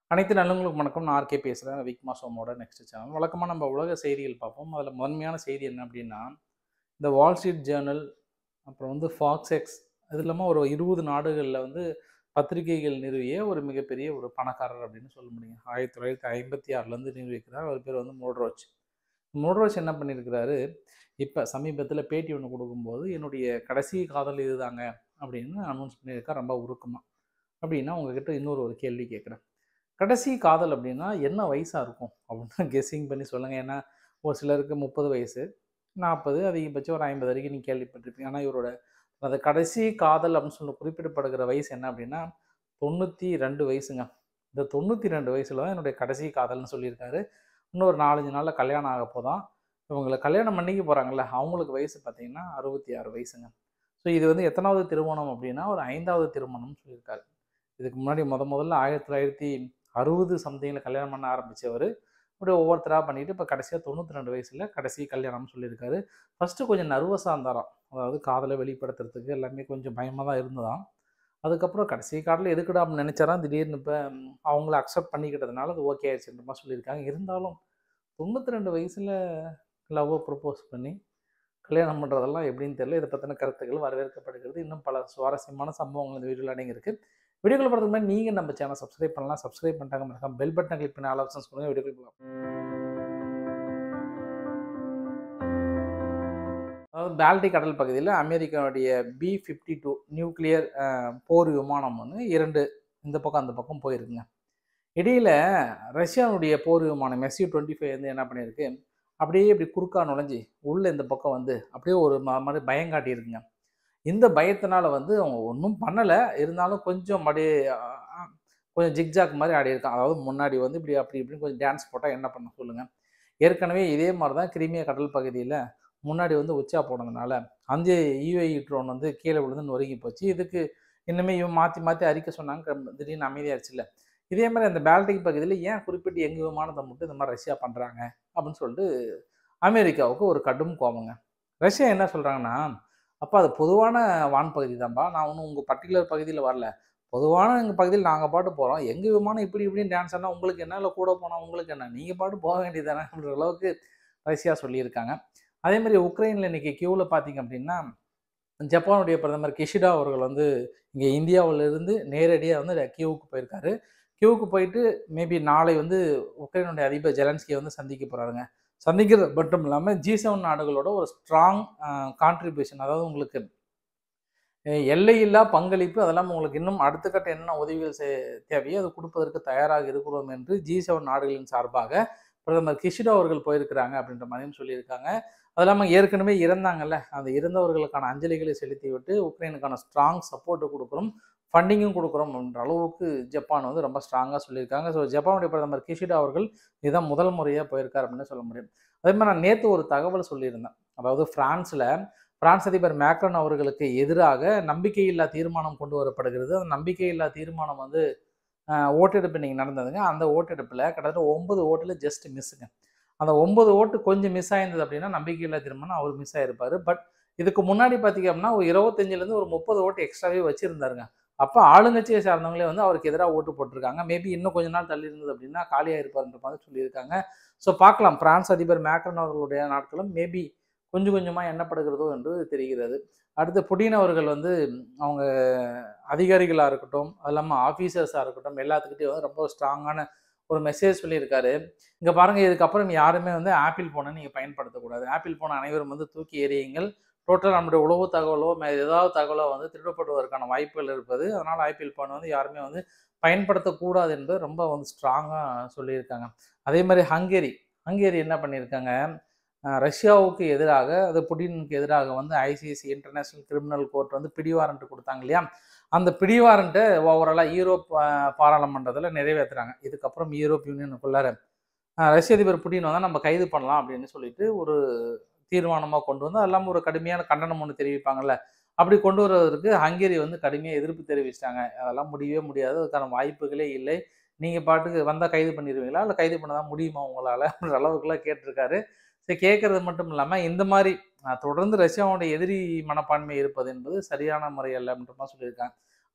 அனைத்து நல்லவங்களுக்கும் வணக்கம் நான் ஆர்கே பேசுகிறேன் விக்மா சோமோட நெக்ஸ்ட் சேனல் வழக்கமாக நம்ம உலக செய்திகள் பார்ப்போம் அதில் முதன்மையான செய்தி என்ன அப்படின்னா இந்த வால் ஸ்ட்ரீட் ஜேர்னல் அப்புறம் வந்து ஃபாக்ஸ் எக்ஸ் அது இல்லாமல் ஒரு இருபது நாடுகளில் வந்து பத்திரிகைகள் நிறுவிய ஒரு மிகப்பெரிய ஒரு பணக்காரர் அப்படின்னு சொல்ல முடியும் ஆயிரத்தி தொள்ளாயிரத்தி ஐம்பத்தி ஆறுலேருந்து நிறுவிக்கிறார் அவர் பேர் வந்து மோட்ரோச் மோட்ரோச் என்ன பண்ணியிருக்கிறாரு இப்போ சமீபத்தில் பேட்டி ஒன்று கொடுக்கும்போது என்னுடைய கடைசி காதல் இதுதாங்க அப்படின்னு அனௌன்ஸ் பண்ணியிருக்கார் ரொம்ப உருக்கமாக அப்படின்னா உங்ககிட்ட இன்னொரு ஒரு கேள்வி கேட்குறேன் கடைசி காதல் அப்படின்னா என்ன வயசாக இருக்கும் அப்படின்னு கெஸ்ஸிங் பண்ணி சொல்லுங்கள் ஏன்னா ஒரு சிலருக்கு முப்பது வயசு நாற்பது அதிகபட்சம் ஒரு ஐம்பது வரைக்கும் நீங்கள் கேள்விப்பட்டிருப்பீங்க ஆனால் இவரோட அந்த கடைசி காதல் அப்படின்னு சொல்லி குறிப்பிடப்படுகிற வயசு என்ன அப்படின்னா தொண்ணூற்றி ரெண்டு வயசுங்க இந்த தொண்ணூற்றி ரெண்டு வயசில் தான் என்னுடைய கடைசி காதல்னு சொல்லியிருக்காரு இன்னும் ஒரு நாலஞ்சு நாளில் கல்யாணம் ஆக போதான் இவங்களை கல்யாணம் பண்ணிக்க போகிறாங்கல்ல அவங்களுக்கு வயசு பார்த்தீங்கன்னா அறுபத்தி ஆறு வயசுங்க ஸோ இது வந்து எத்தனாவது திருமணம் அப்படின்னா ஒரு ஐந்தாவது திருமணம்னு சொல்லியிருக்காரு இதுக்கு முன்னாடி முத முதல்ல ஆயிரத்தி தொள்ளாயிரத்தி அறுபது சம்திங்கில் கல்யாணம் பண்ண ஆரம்பித்தவர் அப்படியே ஒவ்வொருத்தராக பண்ணிட்டு இப்போ கடைசியாக தொண்ணூற்றி ரெண்டு வயசில் கடைசி கல்யாணம்னு சொல்லியிருக்காரு ஃபஸ்ட்டு கொஞ்சம் நர்வஸாக இருந்தாராம் அதாவது காதலை வெளிப்படுத்துறதுக்கு எல்லாமே கொஞ்சம் பயமாக தான் இருந்ததாம் அதுக்கப்புறம் கடைசி காட்டில் எதுக்குடா அப்படின்னு நினச்சாராம் திடீர்னு இப்போ அவங்கள அக்செப்ட் பண்ணிக்கிட்டதுனால அது ஓகே ஆயிடுச்சுன்ற மாதிரி சொல்லியிருக்காங்க இருந்தாலும் தொண்ணூற்றி ரெண்டு வயசில் லவ்வை ப்ரப்போஸ் பண்ணி கல்யாணம் பண்ணுறதெல்லாம் எப்படின்னு தெரியல இதை பற்றின கருத்துக்கள் வரவேற்கப்படுகிறது இன்னும் பல சுவாரஸ்யமான சம்பவங்கள் இந்த வீடியோவில் அடங்கியிருக்கு வீடியோக்குள்ள போகிறதுக்கு முன்னாடி நீங்கள் நம்ம சேனல் சப்ஸ்கிரைப் பண்ணலாம் சப்ஸ்கிரைப் பண்ணிட்டாங்க மறக்காம பெல் பட்டன் கிளிக் பண்ணி ஆல் ஆப்ஷன்ஸ் கொடுங்க வீடியோக்குள்ள போகலாம் அதாவது பால்டிக் கடல் பகுதியில் அமெரிக்காவுடைய பி ஃபிஃப்டி டூ நியூக்ளியர் போர் விமானம் வந்து இரண்டு இந்த பக்கம் அந்த பக்கம் போயிருக்குங்க இடையில ரஷ்யாவுடைய போர் விமானம் எஸ்யூ டுவெண்ட்டி ஃபைவ் வந்து என்ன பண்ணியிருக்கு அப்படியே இப்படி குறுக்கா நுழைஞ்சி உள்ள இந்த பக்கம் வந்து அப்படியே ஒரு ம- மாதிரி பயம் காட்டியிருக்குங்க இந்த பயத்தினால வந்து அவங்க ஒன்றும் பண்ணலை இருந்தாலும் கொஞ்சம் அப்படியே அஹ், அஹ், கொஞ்சம் ஜிக்ஜாக் மாதிரி ஆடி இருக்கான் அதாவது முன்னாடி வந்து இப்படி அப்படி இப்படின்னு கொஞ்சம் டான்ஸ் போட்டால் என்ன பண்ண சொல்லுங்கள் ஏற்கனவே இதே மாதிரி தான் கிரிமியா கடல் பகுதியில் முன்னாடி வந்து உச்சா போனதுனால அந்த யூஏஇ ட்ரோன் வந்து கீழே விழுந்து நொறுங்கி போச்சு இதுக்கு இன்னுமே இவன் மாற்றி மாற்றி அறிக்கை சொன்னாங்க கம்- திடீர்னு அமைதியாச்சுல்ல இதே மாதிரி அந்த பால்டிக் பகுதியில் ஏன் குறிப்பிட்டு எங்கள் விமானத்தை மட்டும் இந்த மாதிரி ரஷ்யா பண்ணுறாங்க அப்படின்னு சொல்லிட்டு அமெரிக்காவுக்கு ஒரு கடும் கோபங்க ரஷ்யா என்ன சொல்கிறாங்கன்னா அப்போ அது பொதுவான வான் பகுதி தான்ப்பா நான் ஒன்றும் உங்கள் பர்டிகுலர் பகுதியில் வரல பொதுவான எங்கள் பகுதியில் நாங்கள் பாட்டு போகிறோம் எங்கள் விமானம் இப்படி இப்படின்னு டான்ஸ் ஆனால் உங்களுக்கு என்ன இல்லை கூட போனால் உங்களுக்கு என்ன நீங்கள் பாட்டு போக வேண்டியதானே அப்படின்ற அளவுக்கு ரஷ்யா சொல்லியிருக்காங்க அதே மாதிரி உக்ரைனில் இன்னைக்கு கியூவில் பார்த்தீங்க அப்படின்னா ஜப்பானுடைய பிரதமர் கிஷிடா அவர்கள் வந்து இங்கே இந்தியாவிலிருந்து நேரடியாக வந்து கியூவுக்கு போயிருக்காரு கியூவுக்கு போயிட்டு மேபி நாளை வந்து உக்ரைனுடைய அதிபர் ஜெலன்ஸ்கியை வந்து சந்திக்க போகிறாருங்க சந்திக்கிறது மட்டும் இல்லாமல் ஜி செவன் நாடுகளோட ஒரு ஸ்ட்ராங் கான்ட்ரிபியூஷன் அதாவது உங்களுக்கு அஹ், எல்லையில்லா பங்களிப்பு அதெல்லாம் உங்களுக்கு இன்னும் அடுத்த கட்ட என்ன உதவிகள் செய்- தேவையோ அது கொடுப்பதற்கு தயாராக இருக்கிறோம் என்று ஜி செவன் நாடுகளின் சார்பாக பிரதமர் கிஷிடோ அவர்கள் போயிருக்கிறாங்க அப்படின்ற மாதிரியும் சொல்லியிருக்காங்க அது இல்லாமல் ஏற்கனவே இறந்தாங்கல்ல அந்த இறந்தவர்களுக்கான அஞ்சலிகளை செலுத்திவிட்டு உக்ரைனுக்கான ஸ்ட்ராங் சப்போர்ட்டு கொடுக்குறோம் ஃபண்டிங்கும் கொடுக்குறோம் என்ற அளவுக்கு ஜப்பான் வந்து ரொம்ப ஸ்ட்ராங்காக சொல்லியிருக்காங்க ஸோ ஜப்பானுடைய பிரதமர் கிஷிடா அவர்கள் இதுதான் முதல் முறையாக போயிருக்கார் அப்படின்னு சொல்ல முடியும் அதே மாதிரி நான் நேற்று ஒரு தகவல் சொல்லியிருந்தேன் அதாவது பிரான்ஸில் பிரான்ஸ் அதிபர் மேக்ரன் அவர்களுக்கு எதிராக நம்பிக்கையில்லா தீர்மானம் கொண்டு வரப்படுகிறது அந்த நம்பிக்கையில்லா தீர்மானம் வந்து ஆஹ், ஓட்டெடுப்பு இன்னைக்கு நடந்ததுங்க அந்த ஓட்டெடுப்பில் கிட்டத்தட்ட ஒன்பது ஓட்டில் ஜஸ்ட் மிஸ்ஸுங்க அந்த ஒன்பது ஓட்டு கொஞ்சம் மிஸ் ஆயிருந்தது அப்படின்னா நம்பிக்கையில்லா தீர்மானம் அவர் மிஸ் ஆயிருப்பாரு பட் இதுக்கு முன்னாடி பார்த்தீங்க அப்படின்னா ஒரு இருபத்தஞ்சிலேருந்து ஒரு முப்பது ஓட்டு எக்ஸ்ட்ராவே வச்சிருந்தாருங்க அப்போ ஆளுங்கட்சியை சார்ந்தவங்களே வந்து அவருக்கு எதிராக ஓட்டு போட்டிருக்காங்க மேபி இன்னும் கொஞ்ச நாள் தள்ளி இருந்தது அப்படின்னா காலியாக இருப்பார்ன்ற மாதிரி சொல்லியிருக்காங்க ஸோ பார்க்கலாம் பிரான்ஸ் அதிபர் மேக்ரன் அவர்களுடைய நாட்களும் மேபி கொஞ்சம் கொஞ்சமாக எண்ணப்படுகிறதோ என்று தெரிகிறது அடுத்து புடின் அவர்கள் வந்து அவங்க அதிகாரிகளாக இருக்கட்டும் அது இல்லாமல் ஆஃபீஸர்ஸாக இருக்கட்டும் எல்லாத்துக்கிட்டையும் வந்து ரொம்ப ஸ்ட்ராங்கான ஒரு மெசேஜ் சொல்லியிருக்காரு இங்கே பாருங்கள் இதுக்கப்புறம் யாருமே வந்து ஆப்பிள் ஃபோனை நீங்கள் பயன்படுத்தக்கூடாது ஆப்பிள் ஃபோனை அனைவரும் வந்து தூக்கி எறியுங்கள் டோட்டல் நம்முடைய உளவு தகவலோ மே ஏதாவது தகவலோ வந்து திருடப்படுவதற்கான வாய்ப்புகள் இருப்பது அதனால் ஆப்பிள் ஃபோன் வந்து யாருமே வந்து பயன்படுத்தக்கூடாது என்பது ரொம்ப வந்து ஸ்ட்ராங்காக சொல்லியிருக்காங்க அதே மாதிரி ஹங்கேரி ஹங்கேரி என்ன பண்ணியிருக்காங்க அஹ் ரஷ்யாவுக்கு எதிராக அது புடினுக்கு எதிராக வந்து ஐசிசி இன்டர்நேஷனல் கிரிமினல் கோர்ட் வந்து பிடிவாரண்ட் கொடுத்தாங்க இல்லையா அந்த பிடிவாரண்ட்டை ஓவராலாக யூரோப் அஹ், பாராளுமன்றத்தில் நிறைவேற்றுறாங்க இதுக்கப்புறம் யூரோப் யூனியனுக்குள்ளார அஹ், ரஷ்ய அதிபர் புடின் வந்து நம்ம கைது பண்ணலாம் அப்படின்னு சொல்லிட்டு ஒரு தீர்மானமாக கொண்டு வந்து அதெல்லாம் ஒரு கடுமையான கண்டனம் ஒன்று தெரிவிப்பாங்கல்ல அப்படி கொண்டு வருவதற்கு ஹங்கேரி வந்து கடுமையாக எதிர்ப்பு தெரிவிச்சிட்டாங்க அதெல்லாம் முடியவே முடியாது அதுக்கான வாய்ப்புகளே இல்லை நீங்கள் பாட்டுக்கு வந்தால் கைது பண்ணிடுவீங்களா இல்லை கைது பண்ண தான் முடியுமா உங்களால் அப்படின்ற அளவுக்குலாம் கேட்டிருக்காரு சரி கேட்கறது மட்டும் இல்லாமல் இந்த மாதிரி அஹ், தொடர்ந்து ரஷ்யாவுடைய எதிரி மனப்பான்மை இருப்பது என்பது சரியான முறை அல்ல அப்படின்ற மாதிரி சொல்லியிருக்காங்க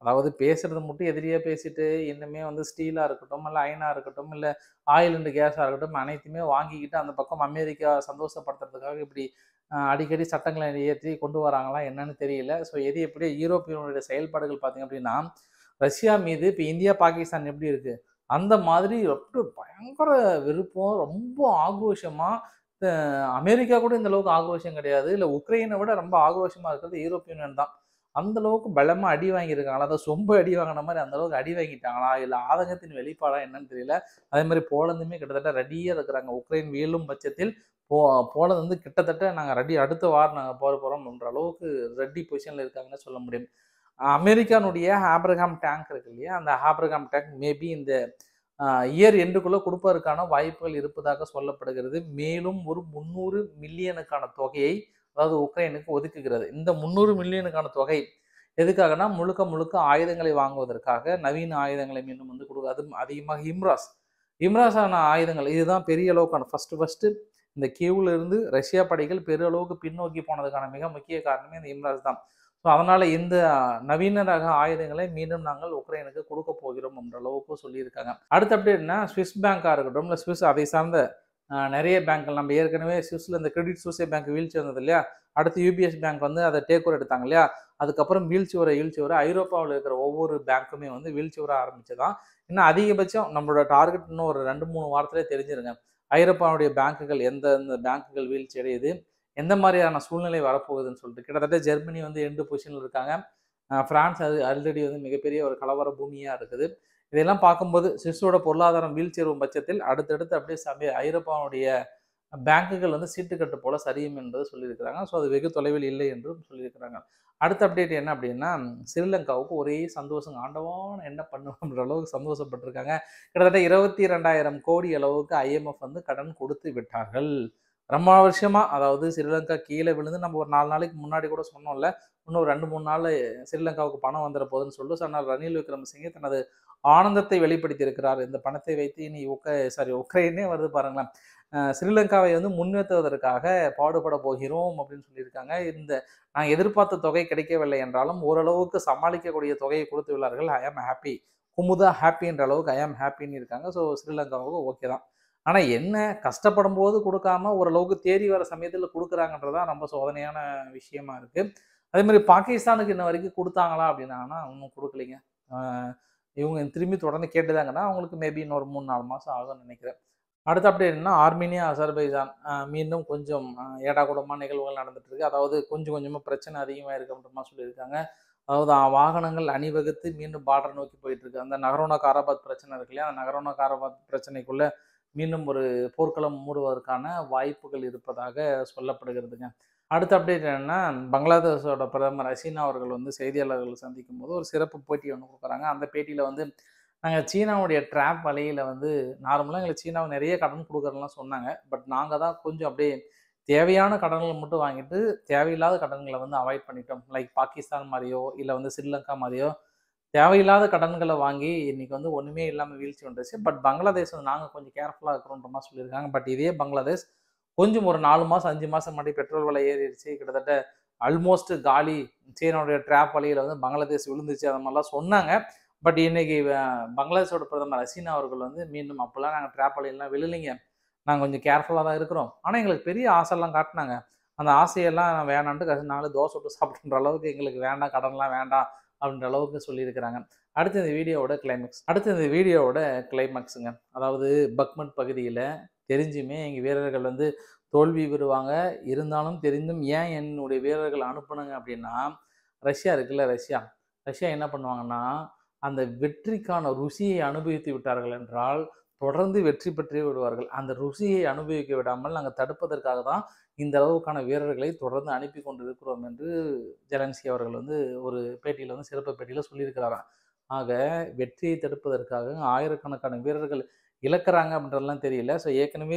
அதாவது பேசுறது மட்டும் எதிரியா பேசிட்டு இன்னுமே வந்து ஸ்டீலா இருக்கட்டும், இல்ல அயனா இருக்கட்டும், இல்ல ஆயில் அண்ட் கேஸா இருக்கட்டும் அனைத்தையுமே வாங்கிக்கிட்டு அந்த பக்கம் அமெரிக்கா சந்தோஷப்படுத்துறதுக்காக இப்படி அ அடிக்கடி சட்டங்கள இயற்றி கொண்டு வராங்களா என்னன்னு தெரியல. ஸோ எது எப்படியோ யூரோப்பிய யூனியனுடைய செயல்பாடுகள் பார்த்தீங்க அப்படின்னா, ரஷ்யா மீது இப்ப இந்தியா, பாகிஸ்தான் எப்படி இருக்கு? அந்த மாதிரி அப்படியே பயங்கர விருப்பம், ரொம்ப ஆக்ரோஷமா அ அமெரிக்கா கூட இந்த அளவுக்கு ஆக்ரோஷம் கிடையாது. இல்ல உக்ரைனை விட ரொம்ப ஆக்ரோஷமா இருக்கிறது யூரோப்பிய யூனியன் தான். அந்த அளவுக்கு பலமா அடி வாங்கியிருக்காங்களா? அதாவது சொம்பு அடி வாங்குன மாரி அந்த அளவுக்கு அடி வாங்கிட்டாங்களா? இல்ல ஆதங்கத்தின் வெளிப்பாடா என்னன்னு தெரியல. அதே மாரி போலந்துமே கிட்டத்தட்ட ரெடியா இருக்கிறாங்க. உக்ரைன் வீழும் பட்சத்தில் போ போலந்து வந்து கிட்டத்தட்ட நாங்க ரெடி அடுத்த வாரம் நாங்க போர போறோம்ன்ற அளவுக்கு ரெடி பொசிஷன்ல இருக்காங்கன்னு சொல்ல முடியும். அமெரிக்கானுடைய ஆப்ரஹாம் டேங்க் இருக்கு இல்லையா? அந்த ஆப்ரஹாம் டேங்க் மேபி இந்த அ இயர் எண்டுக்குள்ள குடுப்பதற்கான வாய்ப்புகள் இருப்பதாக சொல்லப்படுகிறது. மேலும் ஒரு 300 மில்லியனுக்கான தொகையை அதாவது உக்ரைனுக்கு ஒதுக்குகிறது. இந்த 300 மில்லியனுக்கான தொகை எதுக்காகன்னா, முழுக்க முழுக்க ஆயுதங்களை வாங்குவதற்காக, நவீன ஆயுதங்களை மீண்டும் வந்து குடு அதுவும் அதிகமாக ஹிம்ராஸ். ஹிம்ராஸான ஆயுதங்கள் இதுதான் பெரிய அளவுக்கான ஃபர்ஸ்ட்டு ஃபர்ஸ்ட்டு இந்த கீவ்ல இருந்து ரஷ்யா படைகள் பெரிய அளவுக்கு பின்னோக்கி போனதுக்கான மிக முக்கிய காரணமே இந்த ஹிம்ராஸ் தான். ஸோ அதனால இந்த நவீன ரக ஆயுதங்களை மீண்டும் நாங்கள் உக்ரைனுக்கு குடுக்கப் போகிறோம் என்ற அளவுக்கு சொல்லியிருக்காங்க. அடுத்த அப்டேட் என்ன ஸ்விஸ் பேங்கா இருக்கட்டும், இல்ல ஸ்விஸ் அதை சார்ந்த அ நெறைய பேங்க்கள் நம்ம ஏற்கனவே ஸ்விஸ்ல இந்த கிரெடிட் சுயிஸே பேங்க் வீழ்ச்சி வந்தது இல்லையா? அடுத்து யுபிஎஸ் பேங்க் வந்து அத டேக் ஓவர் எடுத்தாங்க இல்லையா? அதுக்கப்புறம் வீழ்ச்சி உற வீழ்ச்சி உற ஐரோப்பாவுல இருக்கிற ஒவ்வொரு பேங்க்குமே வந்து வீழ்ச்சி உற ஆரம்பிச்சதாம். இன்னும் அதிகபட்சம் நம்மளோட டார்கெட் இன்னும் ஒரு 2, 3 வாரத்திலே தெரிஞ்சிருங்க. ஐரோப்பாவுடைய பேங்க்குகள் எந்தெந்த பேங்க்குகள் வீழ்ச்சி அடையுது, எந்த மாரியான சூழ்நிலை வரப்போகுதுன்னு சொல்லிட்டு. கிட்டத்தட்ட ஜெர்மனி வந்து எண்டு பொசிஷன்ல இருக்காங்க. அ பிரான்ஸ் அது ஆல்ரெடி வந்து மிகப்பெரிய ஒரு கலவர பூமியா இருக்குது. இதையெல்லாம் பார்க்கும்போது சுவிஸோட பொருளாதாரம் வீழ்ச்சியுறும் பட்சத்தில் அடுத்தடுத்து அப்படியே சபை ஐரோப்பாவுடைய பேங்க்குகள் வந்து சீட்டுக்கட்டு போல சரியும் என்பது சொல்லியிருக்கிறாங்க. ஸோ அது வெகு தொலைவில் இல்லை என்றும் சொல்லியிருக்கிறாங்க. அடுத்த அப்டேட் என்ன அப்படின்னா, ஸ்ரீலங்காவுக்கு ஒரே சந்தோஷங்க. ஆண்டவா நான் என்ன பண்ணுவேன்ற அளவுக்கு சந்தோஷப்பட்டுருக்காங்க. கிட்டத்தட்ட 22,000 கோடி அளவுக்கு ஐஎம்எஃப் வந்து கடன் கொடுத்து விட்டார்கள். ரொம்ப வருஷமா அதாவது ஸ்ரீலங்கா கீழ விழுந்து நம்ம ஒரு 4 நாளைக்கு முன்னாடி கூட சொன்னோம்ல. இன்னும் ஒரு 2, 3 நாள்ல ஸ்ரீலங்காவுக்கு பணம் வந்துற போகுதுன்னு சொல்லிட்டு ஸோ அதனால ரணில் விக்ரமசிங்கே தனது ஆனந்தத்தை வெளிப்படுத்தியிருக்கிறார். இந்த பணத்தை வைத்து இனி உக்க சாரி உக்ரைனே வருது பாருங்களேன். அ ஸ்ரீலங்காவை வந்து முன்னேத்துவதற்காக பாடுபட போகிறோம் அப்படின்னு சொல்லியிருக்காங்க. இந்த நான் எதிர்பார்த்த தொகை கிடைக்கவில்லை என்றாலும், ஓரளவுக்கு சமாளிக்கக்கூடிய தொகையை கொடுத்து உள்ளார்கள். ஐ ஆம் ஹேப்பி. குமுதா ஹேப்பின்ற அளவுக்கு ஐ ஆம் ஹேப்பின்னு இருக்காங்க. ஸோ ஸ்ரீலங்காவுக்கு ஓகே தான். ஆனா என்ன கஷ்டப்படும்போது குடுக்காம ஓரளவுக்கு தேறி வர சமயத்துல குடுக்குறாங்கன்றது தான் ரொம்ப சோதனையான விஷயமா இருக்கு. அதே மாரி பாகிஸ்தானுக்கு இன்ன வரைக்கும் குடுத்தாங்களா அப்படின்னாங்கன்னா, இன்னும் குடுக்கலைங்க. அ இவங்க திரும்பி தொடர்ந்து கேட்டுதாங்கன்னா, அவங்களுக்கு மேபி இன்னொரு 3, 4 மாசம் ஆகும்னு நெனைக்கிறேன். அடுத்த அப்டேட் என்னன்னா, ஆர்மீனியா, அசர்பைஜான் அ மீண்டும் கொஞ்சம் அ ஏடாகூடமான நிகழ்வுகள் நடந்துட்டு இருக்கு. அதாவது கொஞ்சம் கொஞ்சமா பிரச்சனை அதிகமாயிருக்கு அப்படின்ற மாரி சொல்லியிருக்காங்க. அதாவது வாகனங்கள் அணிவகுத்து மீண்டும் பார்டர் நோக்கி போயிட்டு இருக்கு. அந்த நகரோனோ காராபாத் பிரச்சனை இருக்கு இல்லையா? அந்த நகரோனோ காராபாத் பிரச்சனைக்குள்ள மீண்டும் ஒரு போர்க்களம் மூடுவதற்கான வாய்ப்புகள் இருப்பதாக சொல்லப்படுகிறதுங்க. அடுத்த அப்டேட் என்னன்னா, பங்களாதேஷோட பிரதமர் ஹசீனா அவர்கள் வந்து செய்தியாளர்களை சந்திக்கும்போது ஒரு சிறப்பு பேட்டி ஒண்ணு குடுக்குறாங்க. அந்த பேட்டியில வந்து நாங்க சீனாவுடைய ட்ராப் வலையில வந்து நார்மலா எங்களுக்கு சீனாவ நெறைய கடன் குடுக்குறோம்லாம் சொன்னாங்க. பட் நாங்க தான் கொஞ்சம் அப்படியே தேவையான கடன்கள மட்டும் வாங்கிட்டு, தேவையில்லாத கடன்கள வந்து அவாய்ட் பண்ணிட்டோம். லைக் பாகிஸ்தான் மாரியோ, இல்ல வந்து ஸ்ரீலங்கா மாரியோ தேவையில்லாத கடன்கள வாங்கி இன்னைக்கு வந்து ஒண்ணுமே இல்லாம வீழ்ச்சி வந்துருச்சு. பட் பங்களாதேஷ் வந்து நாங்க கொஞ்சம் கேர்ஃபுல்லா இருக்கிறோம்ன்ற மாரி சொல்லியிருக்காங்க. பட் இதே பங்களாதேஷ் கொஞ்சம் ஒரு 4 மாசம், 5 மாசம் முன்னாடி பெட்ரோல் விலை ஏறிடுச்சு. கிட்டத்தட்ட ஆல்மோஸ்ட் காலி. சீனாவுடைய ட்ராப் வலையில வந்து பங்களாதேஷ் விழுந்துச்சு. அந்த மாரிலாம் சொன்னாங்க. பட் இன்னைக்கு வ பங்களாதேஷோட பிரதமர் ஹசீனா அவர்கள் வந்து மீண்டும் அப்பலாம் நாங்க ட்ராப் வலையிலலாம் விழலைங்க. நாங்க கொஞ்சம் கேர்ஃபுல்லா தான் இருக்கிறோம். ஆனா எங்களுக்கு பெரிய ஆசைலாம் காட்டுனாங்க. அந்த ஆசையெல்லாம் வேணான்ட்டு கடைசி நாங்களே தோசை சுட்டு சாப்பிடுன்ற அளவுக்கு எங்களுக்கு வேண்டாம், கடன்லாம் வேண்டாம் அப்படின்ற அளவுக்கு சொல்லியிருக்கிறாங்க. அடுத்து இந்த வீடியோவோட கிளைமாக்ஸ். அடுத்து இந்த வீடியோவோட கிளைமாக்ஸுங்க. அதாவது பக்மட் பகுதியில தெரிஞ்சுமே எங்க வீரர்கள் வந்து தோல்வி பெறுவாங்க. இருந்தாலும் தெரிந்தும் ஏன் என்னுடைய வீரர்கள அனுப்புனேங்க அப்படின்னா, ரஷ்யா இருக்குல்ல ரஷ்யா. ரஷ்யா என்ன பண்ணுவாங்கன்னா, அந்த வெற்றிக்கான ருசியை அனுபவித்து விட்டார்கள் என்றால், தொடர்ந்து வெற்றி பெற்றே விடுவார்கள். அந்த ருசியை அனுபவிக்க விடாமல் நாங்க தடுப்பதற்காக தான் இந்த அளவுக்கான வீரர்களை தொடர்ந்து அனுப்பி கொண்டிருக்கிறோம் என்று ஜெலன்ஸ்கி அவர்கள் வந்து ஒரு பேட்டியில வந்து சிறப்பு பேட்டியில சொல்லியிருக்கிறாராம். ஆக வெற்றியை தடுப்பதற்காக ஆயிரக்கணக்கான வீரர்கள் இழக்கிறாங்க அப்படின்றதெல்லாம் தெரியல. ஸோ ஏற்கனவே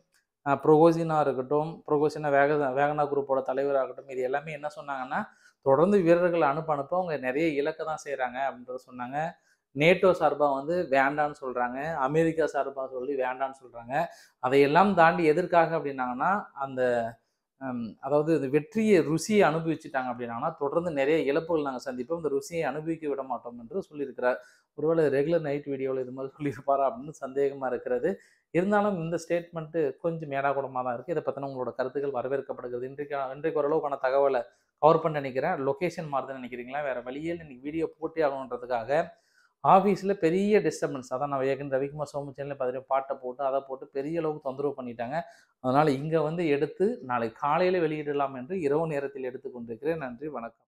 அ ப்ரொகோசினா இருக்கட்டும், ப்ரொகோசினா வேக வேகனா குரூப்போட தலைவரா இருக்கட்டும், இது எல்லாமே என்ன சொன்னாங்கன்னா, தொடர்ந்து வீரர்கள அனுப்ப அனுப்ப அவங்க நெறைய இழக்க தான் செய்றாங்க அப்படின்றத சொன்னாங்க. நேட்டோ சார்பா வந்து வேண்டான்னு சொல்றாங்க. அமெரிக்கா சார்பா சொல்லி வேண்டான்னு சொல்றாங்க. அதையெல்லாம் தாண்டி எதற்காக அப்படின்னாங்கன்னா, அந்த ஹம், அதாவது இந்த வெற்றியை ருசியை அனுபவிச்சுட்டாங்க அப்படின்னா தொடர்ந்து நிறைய இழப்புகள் நாங்கள் சந்திப்போம் இந்த ருசியை அனுபவிக்க விட மாட்டோம் என்று சொல்லியிருக்கிறார் ஒருவேளை ரெகுலர் நைட் வீடியோவில் இது மாதிரி சொல்லியிருப்பாரா அப்படின்னு சந்தேகமாக இருக்கிறது இருந்தாலும் இந்த ஸ்டேட்மெண்ட்டு கொஞ்சம் மேடாகுடமாக தான் இருக்குது இதை பற்றின உங்களோட கருத்துக்கள் வரவேற்கப்படுகிறது இன்றைக்கு இன்றைக்கு ஓரளவுக்கான தகவலை கவர் பண்ண நினைக்கிறேன் லொக்கேஷன் மாறுதுன்னு நினைக்கிறீங்களா வேறு வழியில் இன்னைக்கு வீடியோ போட்டி ஆகணுன்றதுக்காக ஆஃபீஸில் பெரிய டிஸ்டர்பன்ஸ் அதான் நான் ஏற்கனவே ரவிக்குமார் சோமு சேனலில் பார்த்துட்டு பாட்டை போட்டு அதை போட்டு பெரிய அளவுக்கு தொந்தரவு பண்ணிட்டாங்க அதனால் இங்கே வந்து எடுத்து நாளை காலையில் வெளியிடலாம் என்று இரவு நேரத்தில் எடுத்துக்கொண்டிருக்கிறேன் நன்றி வணக்கம்